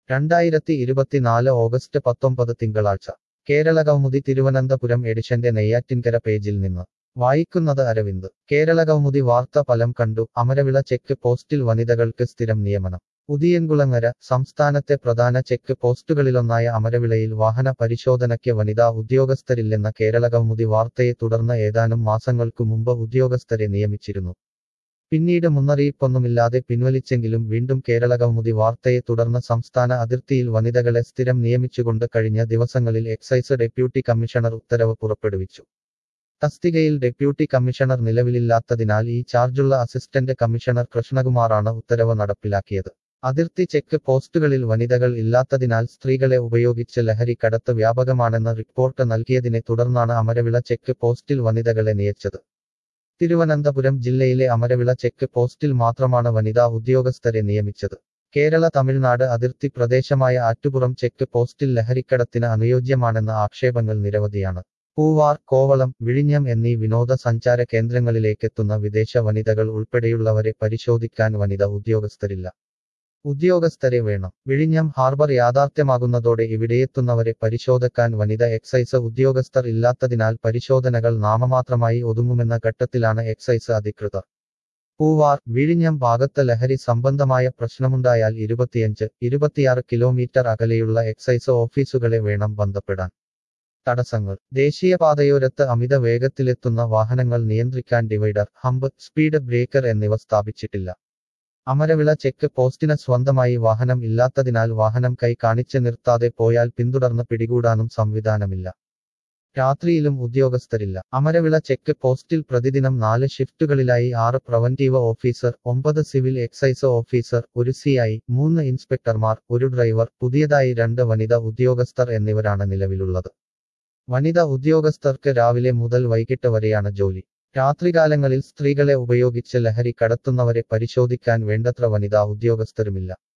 രണ്ടായിരത്തി ഇരുപത്തിനാല് ഓഗസ്റ്റ് പത്തൊമ്പത് തിങ്കളാഴ്ച കേരള കൗമുദി തിരുവനന്തപുരം എഡിഷന്റെ നെയ്യാറ്റിൻകര പേജിൽ നിന്ന് വായിക്കുന്നത് അരവിന്ദ് കേരള കൗമുദി വാർത്ത ഫലം കണ്ടു അമരവിള ചെക്ക് പോസ്റ്റിൽ വനിതകൾക്ക് സ്ഥിരം നിയമനം ഉദിയൻകുളങ്ങര സംസ്ഥാനത്തെ പ്രധാന ചെക്ക് പോസ്റ്റുകളിലൊന്നായ അമരവിളയിൽ വാഹന പരിശോധനയ്ക്ക് വനിതാ ഉദ്യോഗസ്ഥരില്ലെന്ന കേരള കൗമുദി വാർത്തയെ തുടർന്ന് ഏതാനും മാസങ്ങൾക്കു മുമ്പ് ഉദ്യോഗസ്ഥരെ നിയമിച്ചിരുന്നു പിന്നീട് മുന്നറിയിപ്പൊന്നുമില്ലാതെ പിൻവലിച്ചെങ്കിലും വീണ്ടും കേരള കൗമുദി വാർത്തയെ തുടർന്ന് സംസ്ഥാന അതിർത്തിയിൽ വനിതകളെ സ്ഥിരം നിയമിച്ചുകൊണ്ട് കഴിഞ്ഞ ദിവസങ്ങളിൽ എക്സൈസ് ഡെപ്യൂട്ടി കമ്മീഷണർ ഉത്തരവ് പുറപ്പെടുവിച്ചു തസ്തികയിൽ ഡെപ്യൂട്ടി കമ്മീഷണർ നിലവിലില്ലാത്തതിനാൽ ഈ ചാർജുള്ള അസിസ്റ്റന്റ് കമ്മീഷണർ കൃഷ്ണകുമാറാണ് ഉത്തരവ് നടപ്പിലാക്കിയത് അതിർത്തി ചെക്ക് പോസ്റ്റുകളിൽ വനിതകൾ ഇല്ലാത്തതിനാൽ സ്ത്രീകളെ ഉപയോഗിച്ച് ലഹരി കടത്ത് വ്യാപകമാണെന്ന് റിപ്പോർട്ട് നൽകിയതിനെ തുടർന്നാണ് അമരവിള ചെക്ക് പോസ്റ്റിൽ വനിതകളെ നിയച്ചത് തിരുവനന്തപുരം ജില്ലയിലെ അമരവിള ചെക്ക് പോസ്റ്റിൽ മാത്രമാണ് വനിതാ ഉദ്യോഗസ്ഥരെ നിയമിച്ചത് കേരള തമിഴ്നാട് അതിർത്തി പ്രദേശമായ ആറ്റുപുറം ചെക്ക് പോസ്റ്റിൽ ലഹരിക്കടത്തിന് അനുയോജ്യമാണെന്ന ആക്ഷേപങ്ങൾ നിരവധിയാണ് പൂവാർ കോവളം വിഴിഞ്ഞം എന്നീ വിനോദസഞ്ചാര കേന്ദ്രങ്ങളിലേക്കെത്തുന്ന വിദേശ വനിതകൾ ഉൾപ്പെടെയുള്ളവരെ പരിശോധിക്കാൻ വനിത ഉദ്യോഗസ്ഥരില്ല ഉദ്യോഗസ്ഥരെ വേണം വിഴിഞ്ഞം ഹാർബർ യാഥാർത്ഥ്യമാകുന്നതോടെ ഇവിടെയെത്തുന്നവരെ പരിശോധിക്കാൻ വനിത എക്സൈസ് ഉദ്യോഗസ്ഥർ ഇല്ലാത്തതിനാൽ പരിശോധനകൾ നാമമാത്രമായി ഒതുങ്ങുമെന്ന ഘട്ടത്തിലാണ് എക്സൈസ് അധികൃതർ പൂവാർ വിഴിഞ്ഞം ഭാഗത്ത് ലഹരി സംബന്ധമായ പ്രശ്നമുണ്ടായാൽ ഇരുപത്തിയഞ്ച് ഇരുപത്തിയാറ് കിലോമീറ്റർ അകലെയുള്ള എക്സൈസ് ഓഫീസുകളെ വേണം ബന്ധപ്പെടാൻ തടസ്സങ്ങൾ ദേശീയപാതയോരത്ത് അമിത വേഗത്തിലെത്തുന്ന വാഹനങ്ങൾ നിയന്ത്രിക്കാൻ ഡിവൈഡർ ഹമ്പ് സ്പീഡ് ബ്രേക്കർ എന്നിവ സ്ഥാപിച്ചിട്ടില്ല അമരവിള ചെക്ക് പോസ്റ്റിന് സ്വന്തമായി വാഹനം ഇല്ലാത്തതിനാൽ വാഹനം കൈ കാണിച്ച് നിർത്താതെ പോയാൽ പിന്തുടർന്ന് പിടികൂടാനും സംവിധാനമില്ല രാത്രിയിലും ഉദ്യോഗസ്ഥരില്ല അമരവിള ചെക്ക് പോസ്റ്റിൽ പ്രതിദിനം നാല് ഷിഫ്റ്റുകളിലായി ആറ് പ്രവന്റീവ് ഓഫീസർ ഒമ്പത് സിവിൽ എക്സൈസ് ഓഫീസർ ഒരു സി ഐ മൂന്ന് ഇൻസ്പെക്ടർമാർ ഒരു ഡ്രൈവർ പുതിയതായി രണ്ട് വനിത ഉദ്യോഗസ്ഥർ എന്നിവരാണ് നിലവിലുള്ളത് വനിത ഉദ്യോഗസ്ഥർക്ക് രാവിലെ മുതൽ വൈകിട്ട് വരെയാണ് ജോലി രാത്രികാലങ്ങളിൽ സ്ത്രീകളെ ഉപയോഗിച്ച് ലഹരി കടത്തുന്നവരെ പരിശോധിക്കാൻ വേണ്ടത്ര വനിതാ ഉദ്യോഗസ്ഥരുമില്ല